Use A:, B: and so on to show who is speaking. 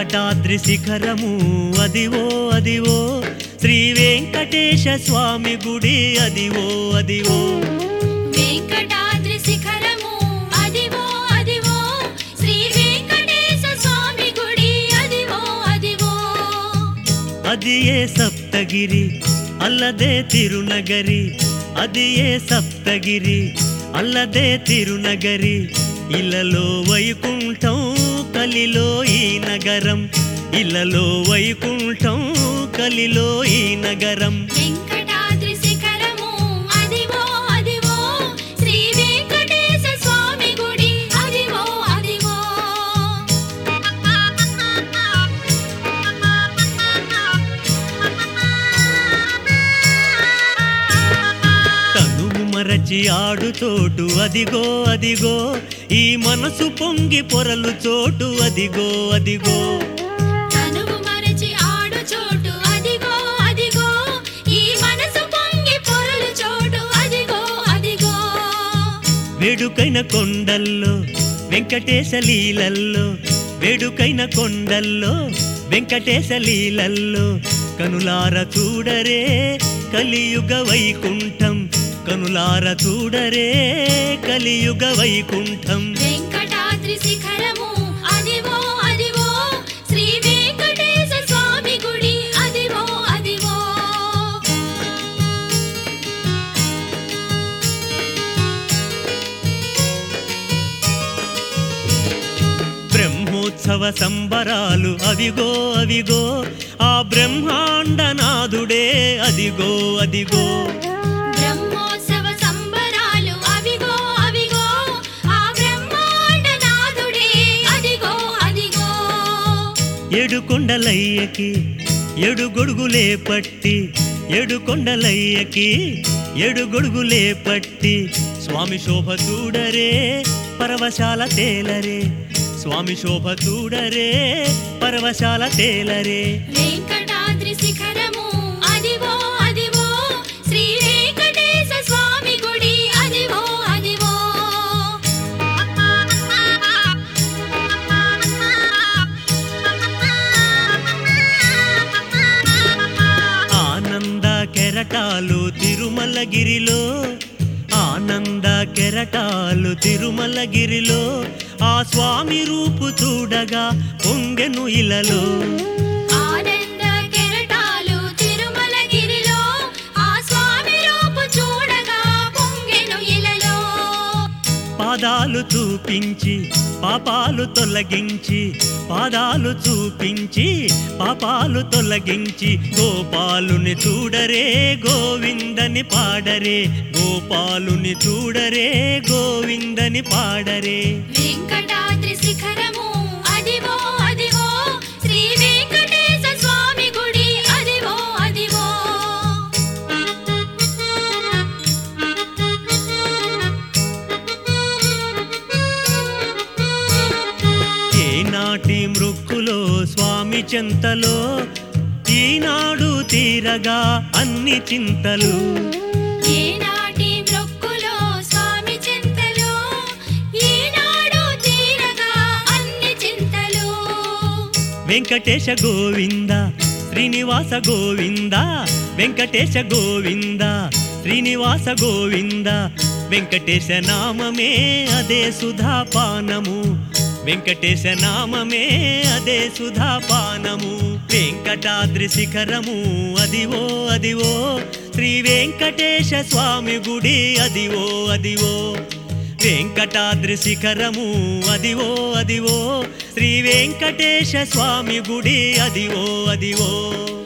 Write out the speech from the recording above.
A: వెంకటాద్రి శిఖరము అదివో అదివో శ్రీ వెంకటేశ స్వామి గుడి అదివో అదివో
B: వెంకటాద్రి శిఖరము అదివో అదివో శ్రీ వెంకటేశ స్వామి గుడి అదివో అదివో
A: అది ఏ సప్తగిరి అల్లదే తిరునగరి అది ఏ సప్తగిరి అల్లదే తిరునగరి ఇలలో వైకుంఠం కలిలో ఈ నగరం ఇలలో వైకుంఠం కలిలో ఈ నగరం
B: వెంకటాద్రి శిఖరము అదివో అదివో శ్రీ వెంకటేశ స్వామి గుడి అదివో అదివో
A: తనువు మరచి ఆడు చోటు అదిగో అదిగో ఈ మనసు పొంగి పొరలు చోటు అదిగో అదిగో
B: తనువు మరచి ఆడు చోటు అదిగో అదిగో ఈ మనసు పొంగి పొరలు చోటు అదిగో అదిగో
A: వేడుకైన కొండల్లో వెంకటేశ లీలల్లో వేడుకైన కొండల్లో వెంకటేశ లీలల్లో కనులార చూడరే కలియుగ వైకుంఠం కనులార చూడరే కలియుగ వైకుంఠం
B: వెంకటాద్రి శిఖరము అదివో అదివో శ్రీ వెంకటేశ స్వామి గుడి అదివో అదివో
A: బ్రహ్మోత్సవ సంబరాలు అవిగో అవిగో ఆ బ్రహ్మాండనాథుడే అదిగో అదిగో
B: బ్రహ్మోత్సవ సంబరాలు అవిగో అవిగో ఆ బ్రహ్మాండ నాథుడే అదిగో అదిగో
A: ఏడు కొండలయ్యకి ఏడు గొడుగులే పట్టి ఏడు కొండలయ్యకి ఏడు గొడుగులే పట్టి స్వామి శోభ చూడరే పరవశాల తేలరే స్వామి శోభ చూడరే పరవశాల తేలరే
B: వెంకటాద్రి శిఖరము అదివో అదివో శ్రీ వెంకటేశ స్వామి గుడి అదివో అదివో
A: ఆనంద కెరటాలు తిరుమలగిరిలో ఆనంద కెరటాలు తిరుమలగిరిలో ఆ స్వామి రూపు చూడగా పొంగెను ఇలలో
B: ఆనంద కెరటాలు తిరుమలగిరిలో ఆ స్వామి రూపు చూడగా పొంగెను ఇలలో
A: పాదాలు చూపించి పాపాలు తొలగించి పాదాలు చూపించి పాపాలు తొలగించి గోపాలుని చూడరే గోవిందని పాడరే గోపాలుని చూడరే గోవిందని పాడరే
B: వెంకటాద్రి శిఖరము అదివో అదివో శ్రీ వెంకటేశ స్వామి గుడి అదివో అదివో
A: ఏనాటి మృక్కులో స్వామి చెంతలో ఈనాడు తీరగా అన్ని చింతలు
B: ఏనాటి మొక్కులో స్వామి చింతలు ఈనాడు తీరగా అన్ని చింతలు
A: వెంకటేశ గోవింద శ్రీనివాస గోవింద వెంకటేశ గోవింద శ్రీనివాస గోవింద వెంకటేశ నామమే అదే సుధాపానము వెంకటేశ నామమే అదే సుధాపానము వెంకటాద్రి శిఖరము అదివో అదివో శ్రీ వెంకటేశ స్వామి గుడి అదివో అదివో వెంకటాద్రి శిఖరము అదివో అదివో శ్రీ వెంకటేశ స్వామి గుడి అదివో అదివో